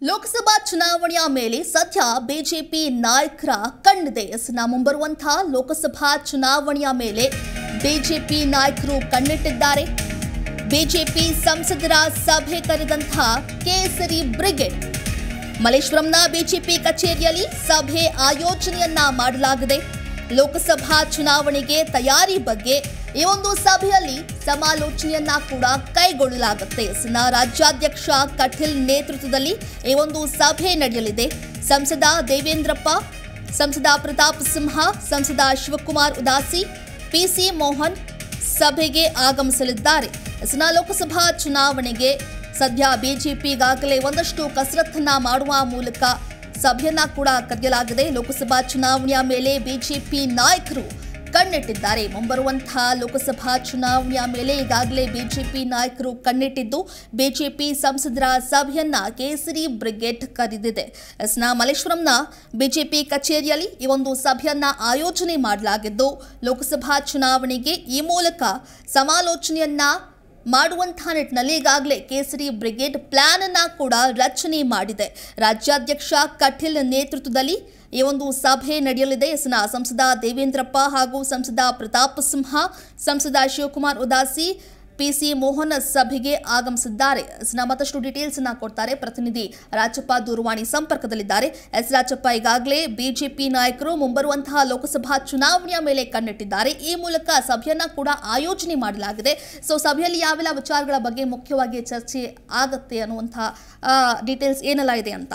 ಲೋಕಸಭಾ ಚುನಾವಣೆಯ ಮೇಲೆ ಸದ್ಯ ಬಿಜೆಪಿ ನಾಯಕರ ಕಣ್ಣಿದೆ ಎಸ್ನ ಮುಂಬರುವಂತಹ ಲೋಕಸಭಾ ಚುನಾವಣೆಯ ಮೇಲೆ ಬಿಜೆಪಿ ನಾಯಕರು ಕಣ್ಣಿಟ್ಟಿದ್ದಾರೆ ಬಿಜೆಪಿ ಸಂಸದರ ಸಭೆ ಕರೆದಂತಹ ಕೇಸರಿ ಬ್ರಿಗೇಡ್ ಮಲ್ಲೇಶ್ವರಂನ ಬಿಜೆಪಿ ಕಚೇರಿಯಲ್ಲಿ ಸಭೆ ಆಯೋಜನೆಯನ್ನ ಮಾಡಲಾಗಿದೆ ಲೋಕಸಭಾ ಚುನಾವಣೆಗೆ ತಯಾರಿ ಬಗ್ಗೆ ಈ ಒಂದು ಸಭೆಯಲ್ಲಿ ಸಮಾಲೋಚನೆಯನ್ನ ಕೂಡ ಕೈಗೊಳ್ಳಲಾಗುತ್ತೆ ಸಿನ ರಾಜ್ಯಾಧ್ಯಕ್ಷ ಕಠಿಲ್ ನೇತೃತ್ವದಲ್ಲಿ ಈ ಒಂದು ಸಭೆ ನಡೆಯಲಿದೆ ಸಂಸದ ದೇವೇಂದ್ರಪ್ಪ ಸಂಸದ ಪ್ರತಾಪ್ ಸಿಂಹ ಸಂಸದ ಶಿವಕುಮಾರ್ ಉದಾಸಿ ಪಿಸಿ ಮೋಹನ್ ಸಭೆಗೆ ಆಗಮಿಸಲಿದ್ದಾರೆ ಸಿನ ಲೋಕಸಭಾ ಚುನಾವಣೆಗೆ ಸದ್ಯ ಬಿಜೆಪಿ ಈಗಾಗಲೇ ಒಂದಷ್ಟು ಕಸರತ್ತನ್ನ ಮಾಡುವ ಮೂಲಕ ಸಭೆಯನ್ನ ಕೂಡ ಕರೆಯಲಾಗಿದೆ ಲೋಕಸಭಾ ಚುನಾವಣೆಯ ಮೇಲೆ ಬಿಜೆಪಿ ನಾಯಕರು ಕಣ್ಣಿಟ್ಟಿದ್ದಾರೆ ಮುಂಬರುವಂತಹ ಲೋಕಸಭಾ ಚುನಾವಣೆಯ ಮೇಲೆ ಈಗಾಗಲೇ ಬಿಜೆಪಿ ನಾಯಕರು ಕಣ್ಣಿಟ್ಟಿದ್ದು ಬಿಜೆಪಿ ಸಂಸದರ ಸಭೆಯನ್ನ ಕೇಸರಿ ಬ್ರಿಗೇಡ್ ಕರೆದಿದೆ ಎಸ್ನ ಮಲ್ಲೇಶ್ವರಂನ ಬಿಜೆಪಿ ಕಚೇರಿಯಲ್ಲಿ ಈ ಒಂದು ಸಭೆಯನ್ನ ಆಯೋಜನೆ ಮಾಡಲಾಗಿದ್ದು ಲೋಕಸಭಾ ಚುನಾವಣೆಗೆ ಈ ಮೂಲಕ ಸಮಾಲೋಚನೆಯನ್ನ ಮಾಡುವಂತಹ ನಿಟ್ಟಿನಲ್ಲಿ ಈಗಾಗಲೇ ಕೇಸರಿ ಬ್ರಿಗೇಡ್ ಪ್ಲಾನ್ ಅನ್ನ ಕೂಡ ರಚನೆ ಮಾಡಿದೆ ರಾಜ್ಯಾಧ್ಯಕ್ಷ ಕಠಿಲ್ ನೇತೃತ್ವದಲ್ಲಿ ಈ ಒಂದು ಸಭೆ ನಡೆಯಲಿದೆ ಎಸ್ನ ಸಂಸದ ದೇವೇಂದ್ರಪ್ಪ ಹಾಗೂ ಸಂಸದ ಪ್ರತಾಪ್ ಸಿಂಹ ಸಂಸದ ಶಿವಕುಮಾರ್ ಉದಾಸಿ ಪಿಸಿ ಮೋಹನ್ ಸಭೆಗೆ ಆಗಮಿಸಿದ್ದಾರೆ ಎಸ್ನ ಮತ್ತಷ್ಟು ಡೀಟೇಲ್ಸ್ ಅನ್ನ ಕೊಡ್ತಾರೆ ಪ್ರತಿನಿಧಿ ರಾಜಪ್ಪ ದೂರವಾಣಿ ಸಂಪರ್ಕದಲ್ಲಿದ್ದಾರೆ ಎಸ್ ರಾಜಪ್ಪ ಈಗಾಗಲೇ ಬಿಜೆಪಿ ನಾಯಕರು ಮುಂಬರುವಂತಹ ಲೋಕಸಭಾ ಚುನಾವಣೆಯ ಮೇಲೆ ಕಣ್ಣಿಟ್ಟಿದ್ದಾರೆ ಈ ಮೂಲಕ ಸಭೆಯನ್ನ ಕೂಡ ಆಯೋಜನೆ ಮಾಡಲಾಗಿದೆ ಸೊ ಸಭೆಯಲ್ಲಿ ಯಾವೆಲ್ಲ ವಿಚಾರಗಳ ಬಗ್ಗೆ ಮುಖ್ಯವಾಗಿ ಚರ್ಚೆ ಆಗತ್ತೆ ಅನ್ನುವಂತಹ ಡೀಟೇಲ್ಸ್ ಏನೆಲ್ಲ ಇದೆ ಅಂತ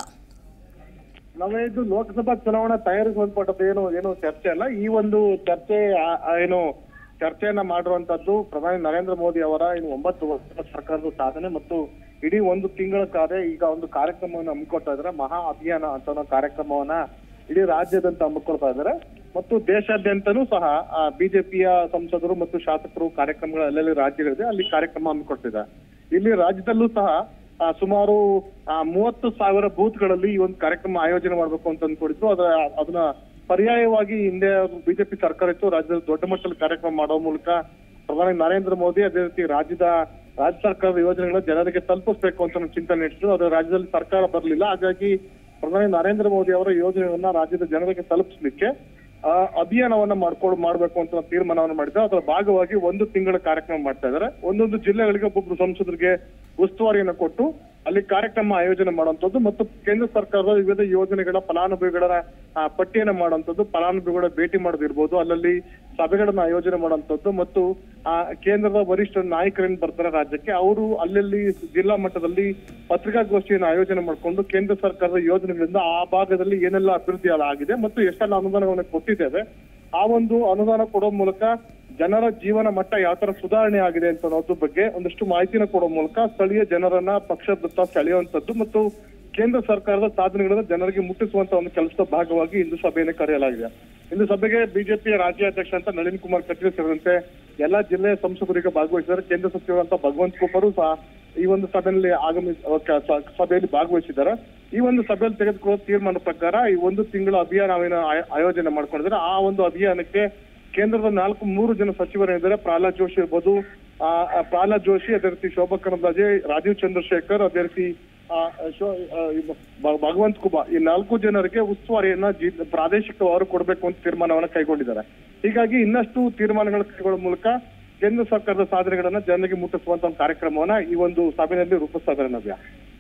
ನಾವೇ ಇದು ಲೋಕಸಭಾ ಚುನಾವಣಾ ತಯಾರಿ ಸಂಬಂಧಪಟ್ಟದ್ದು ಏನು ಏನು ಚರ್ಚೆ ಅಲ್ಲ ಈ ಒಂದು ಚರ್ಚೆ ಆ- ಆ ಏನು ಚರ್ಚೆಯನ್ನ ಮಾಡಿರುವಂತದ್ದು ಪ್ರಧಾನಿ ನರೇಂದ್ರ ಮೋದಿ ಅವರ ಇನ್ನು ಒಂಬತ್ತು ವರ್ಷದ ಸರ್ಕಾರದ ಸಾಧನೆ ಮತ್ತು ಇಡೀ ಒಂದು ತಿಂಗಳ ಕಾರ್ಯ ಈಗ ಒಂದು ಕಾರ್ಯಕ್ರಮವನ್ನು ಹಮ್ಮಿಕೊಳ್ತಾ ಇದ್ದಾರೆ ಮಹಾ ಅಭಿಯಾನ ಅಂತ ಅನ್ನೋ ಕಾರ್ಯಕ್ರಮವನ್ನ ಇಡೀ ರಾಜ್ಯದಂತ ಹಮ್ಮಿಕೊಳ್ತಾ ಇದ್ದಾರೆ ಮತ್ತು ದೇಶಾದ್ಯಂತನೂ ಸಹ ಬಿಜೆಪಿಯ ಸಂಸದರು ಮತ್ತು ಶಾಸಕರು ಕಾರ್ಯಕ್ರಮಗಳು ಅಲ್ಲಲ್ಲಿ ರಾಜ್ಯಗಳಿದೆ ಅಲ್ಲಿ ಕಾರ್ಯಕ್ರಮ ಹಮ್ಮಿಕೊಳ್ತಿದ್ದಾರೆ ಇಲ್ಲಿ ರಾಜ್ಯದಲ್ಲೂ ಸಹ ಆ, ಸುಮಾರು ಆ, ಮೂವತ್ತು ಸಾವಿರ ಬೂತ್ಗಳಲ್ಲಿ ಈ ಒಂದು ಕಾರ್ಯಕ್ರಮ ಆಯೋಜನೆ ಮಾಡಬೇಕು ಅಂತ ಅಂದ್ಕೊಂಡಿದ್ರು ಅದ್ರ ಅದನ್ನ ಪರ್ಯಾಯವಾಗಿ ಹಿಂದೆ ಬಿಜೆಪಿ ಸರ್ಕಾರ ಇತ್ತು ರಾಜ್ಯದಲ್ಲಿ ದೊಡ್ಡ ಮಟ್ಟದಲ್ಲಿ ಕಾರ್ಯಕ್ರಮ ಮಾಡೋ ಮೂಲಕ ಪ್ರಧಾನಿ ನರೇಂದ್ರ ಮೋದಿ ಅದೇ ರೀತಿ ರಾಜ್ಯದ ರಾಜ್ಯ ಸರ್ಕಾರದ ಯೋಜನೆಗಳನ್ನ ಜನರಿಗೆ ತಲುಪಿಸ್ಬೇಕು ಅಂತ ಒಂದು ಚಿಂತನೆ ಇಟ್ಟು ಅದು ರಾಜ್ಯದಲ್ಲಿ ಸರ್ಕಾರ ಬರಲಿಲ್ಲ ಹಾಗಾಗಿ ಪ್ರಧಾನಿ ನರೇಂದ್ರ ಮೋದಿ ಅವರ ಯೋಜನೆಗಳನ್ನ ರಾಜ್ಯದ ಜನರಿಗೆ ತಲುಪಿಸ್ಲಿಕ್ಕೆ ಆ, ಅಭಿಯಾನವನ್ನ ಮಾಡ್ಕೊಂಡು ಮಾಡ್ಬೇಕು ಅಂತ ತೀರ್ಮಾನವನ್ನು ಮಾಡಿದ್ರು ಅದರ ಭಾಗವಾಗಿ ಒಂದು ತಿಂಗಳ ಕಾರ್ಯಕ್ರಮ ಮಾಡ್ತಾ ಇದ್ದಾರೆ ಒಂದೊಂದು ಜಿಲ್ಲೆಗಳಿಗೆ ಒಬ್ಬೊಬ್ರು ಸಂಸದರಿಗೆ ಉಸ್ತುವಾರಿಯನ್ನು ಕೊಟ್ಟು ಅಲ್ಲಿ ಕಾರ್ಯಕ್ರಮ ಆಯೋಜನೆ ಮಾಡುವಂತದ್ದು ಮತ್ತು ಕೇಂದ್ರ ಸರ್ಕಾರದ ವಿವಿಧ ಯೋಜನೆಗಳ ಫಲಾನುಭವಿಗಳ ಆ, ಪಟ್ಟಿಯನ್ನ ಮಾಡುವಂತದ್ದು ಫಲಾನುಭವಿಗಳ ಭೇಟಿ ಮಾಡೋದಿರ್ಬೋದು ಅಲ್ಲಲ್ಲಿ ಸಭೆಗಳನ್ನ ಆಯೋಜನೆ ಮಾಡುವಂತದ್ದು ಮತ್ತು ಆ ಕೇಂದ್ರದ ವರಿಷ್ಠ ನಾಯಕರೇನ್ ಬರ್ತಾರೆ ರಾಜ್ಯಕ್ಕೆ ಅವರು ಅಲ್ಲಲ್ಲಿ ಜಿಲ್ಲಾ ಮಟ್ಟದಲ್ಲಿ ಪತ್ರಿಕಾಗೋಷ್ಠಿಯನ್ನು ಆಯೋಜನೆ ಮಾಡಿಕೊಂಡು ಕೇಂದ್ರ ಸರ್ಕಾರದ ಯೋಜನೆಗಳಿಂದ ಆ ಭಾಗದಲ್ಲಿ ಏನೆಲ್ಲ ಅಭಿವೃದ್ಧಿ ಆಗಿದೆ ಮತ್ತು ಎಷ್ಟೆಲ್ಲ ಅನುದಾನವನ್ನು ಕೊಟ್ಟಿದ್ದೇವೆ ಆ ಒಂದು ಅನುದಾನ ಕೊಡೋ ಮೂಲಕ ಜನರ ಜೀವನ ಮಟ್ಟ ಯಾವ ತರ ಸುಧಾರಣೆ ಆಗಿದೆ ಅಂತ ಅನ್ನೋದ್ರ ಬಗ್ಗೆ ಒಂದಷ್ಟು ಮಾಹಿತಿನ ಕೊಡೋ ಮೂಲಕ ಸ್ಥಳೀಯ ಜನರನ್ನ ಪಕ್ಷದತ್ತ ಸೆಳೆಯುವಂತದ್ದು ಮತ್ತು ಕೇಂದ್ರ ಸರ್ಕಾರದ ಸಾಧನೆಗಳನ್ನ ಜನರಿಗೆ ಮುಟ್ಟಿಸುವಂತ ಒಂದು ಕೆಲಸದ ಭಾಗವಾಗಿ ಇಂದು ಸಭೆಯನ್ನು ಕರೆಯಲಾಗಿದೆ ಇಂದು ಸಭೆಗೆ ಬಿಜೆಪಿಯ ರಾಜ್ಯಾಧ್ಯಕ್ಷ ಅಂತ ನಳಿನ್ ಕುಮಾರ್ ಕಟೀಲ್ ಸೇರಿದಂತೆ ಎಲ್ಲಾ ಜಿಲ್ಲೆಯ ಸಂಸದರಿಗೆ ಭಾಗವಹಿಸಿದ್ದಾರೆ ಕೇಂದ್ರ ಸಚಿವರಂತ ಭಗವಂತ್ ಕುಪ್ಪರು ಸಹ ಈ ಒಂದು ಸಭೆಯಲ್ಲಿ ಆಗಮಿಸ ಕ- ಸ- ಸಭೆಯಲ್ಲಿ ಭಾಗವಹಿಸಿದ್ದಾರೆ ಈ ಒಂದು ಸಭೆಯಲ್ಲಿ ತೆಗೆದುಕೊಳ್ಳೋ ತೀರ್ಮಾನ ಪ್ರಕಾರ ಈ ಒಂದು ತಿಂಗಳ ಅಭಿಯಾನವನ್ನು ಆಯ- ಆಯೋಜನೆ ಮಾಡ್ಕೊಂಡಿದ್ದಾರೆ ಆ ಒಂದು ಅಭಿಯಾನಕ್ಕೆ ಕೇಂದ್ರದ ನಾಲ್ಕು ಮೂರು ಜನ ಸಚಿವರೇನಿದ್ದಾರೆ ಪ್ರಹ್ಲಾದ್ ಜೋಶಿ ಇರ್ಬೋದು ಆ, ಆ, ಪ್ರಹ್ಲಾದ್ ಜೋಶಿ ಅದೇ ರೀತಿ ಶೋಭಾ ಕರಂದ್ಲಾಜೆ ರಾಜೀವ್ ಚಂದ್ರಶೇಖರ್ ಅದೇ ರೀತಿ ಆ, ಶೋ- ಆ, ಇವ್ ಭ- ಭಗವಂತ್ ಕುಬಾ ಈ ನಾಲ್ಕು ಜನರಿಗೆ ಉಸ್ತುವಾರಿಯನ್ನ ಜಿ ಪ್ರಾದೇಶಿಕವರು ಕೊಡಬೇಕು ಅಂತ ತೀರ್ಮಾನವನ್ನ ಕೈಗೊಂಡಿದ್ದಾರೆ ಹೀಗಾಗಿ ಇನ್ನಷ್ಟು ತೀರ್ಮಾನಗಳ ಕೈಗೊಳ್ಳುವ ಮೂಲಕ ಕೇಂದ್ರ ಸರ್ಕಾರದ ಸಾಧನೆಗಳನ್ನ ಜನರಿಗೆ ಮುಟ್ಟಿಸುವಂತ ಒಂದು ಕಾರ್ಯಕ್ರಮವನ್ನ ಈ ಒಂದು ಸಭೆಯಲ್ಲಿ ರೂಪಿಸ್ತಾ ಇದ್ದಾರೆ ನವ್ಯ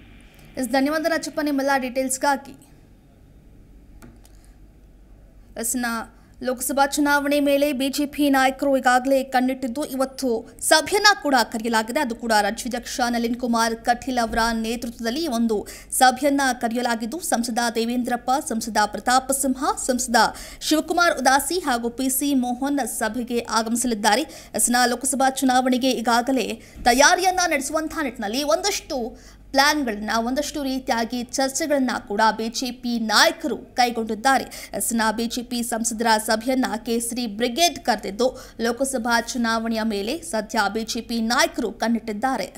ಎಸ್ ಧನ್ಯವಾದ ರಾಜಪ್ಪ ನಿಮ್ಮೆಲ್ಲ ಡೀಟೇಲ್ಸ್ಗಾಗಿ ಎಸ್ನ ಲೋಕಸಭಾ ಚುನಾವಣೆ ಮೇಲೆ ಬಿಜೆಪಿ ನಾಯಕರು ಈಗಾಗಲೇ ಕಣ್ಣಿಟ್ಟಿದ್ದು ಇವತ್ತು ಸಭೆಯನ್ನ ಕೂಡ ಕರೆಯಲಾಗಿದೆ ಅದು ಕೂಡ ರಾಜ್ಯಾಧ್ಯಕ್ಷ ನಳಿನ್ ಕುಮಾರ್ ಕಟೀಲ್ ಅವರ ನೇತೃತ್ವದಲ್ಲಿ ಈ ಒಂದು ಸಭೆಯನ್ನ ಕರೆಯಲಾಗಿದ್ದು ಸಂಸದ ದೇವೇಂದ್ರಪ್ಪ ಸಂಸದ ಪ್ರತಾಪ್ ಸಿಂಹ ಸಂಸದ ಶಿವಕುಮಾರ್ ಉದಾಸಿ ಹಾಗೂ ಪಿಸಿ ಮೋಹನ್ ಸಭೆಗೆ ಆಗಮಿಸಲಿದ್ದಾರೆ ಎಸ್ನ ಲೋಕಸಭಾ ಚುನಾವಣೆಗೆ ಈಗಾಗಲೇ ತಯಾರಿಯನ್ನ ನಡೆಸುವಂತಹ ನಿಟ್ಟಿನಲ್ಲಿ ಒಂದಷ್ಟು ಪ್ಲಾನ್ಗಳನ್ನ ಒಂದಷ್ಟು ರೀತಿಯಾಗಿ ಚರ್ಚೆಗಳನ್ನ ಕೂಡ ಬಿಜೆಪಿ ನಾಯಕರು ಕೈಗೊಂಡಿದ್ದಾರೆ ಎಸ್ನ ಬಿಜೆಪಿ ಸಂಸದರ ಸಭೆಯನ್ನ ಕೇಸರಿ ಬ್ರಿಗೇಡ್ ಕರೆದಿದ್ದು ಲೋಕಸಭಾ ಚುನಾವಣೆಯ ಮೇಲೆ ಸದ್ಯ ಬಿಜೆಪಿ ನಾಯಕರು ಕಣ್ಣಿಟ್ಟಿದ್ದಾರೆ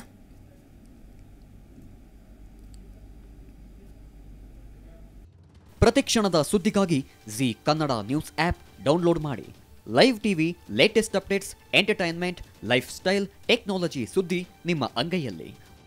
ಪ್ರತಿಕ್ಷಣದ ಸುದ್ದಿಗಾಗಿ Zee Kannada news app download ಮಾಡಿ live TV latest updates entertainment lifestyle technology ಸುದ್ದಿ ನಿಮ್ಮ ಅಂಗೈಯಲ್ಲಿ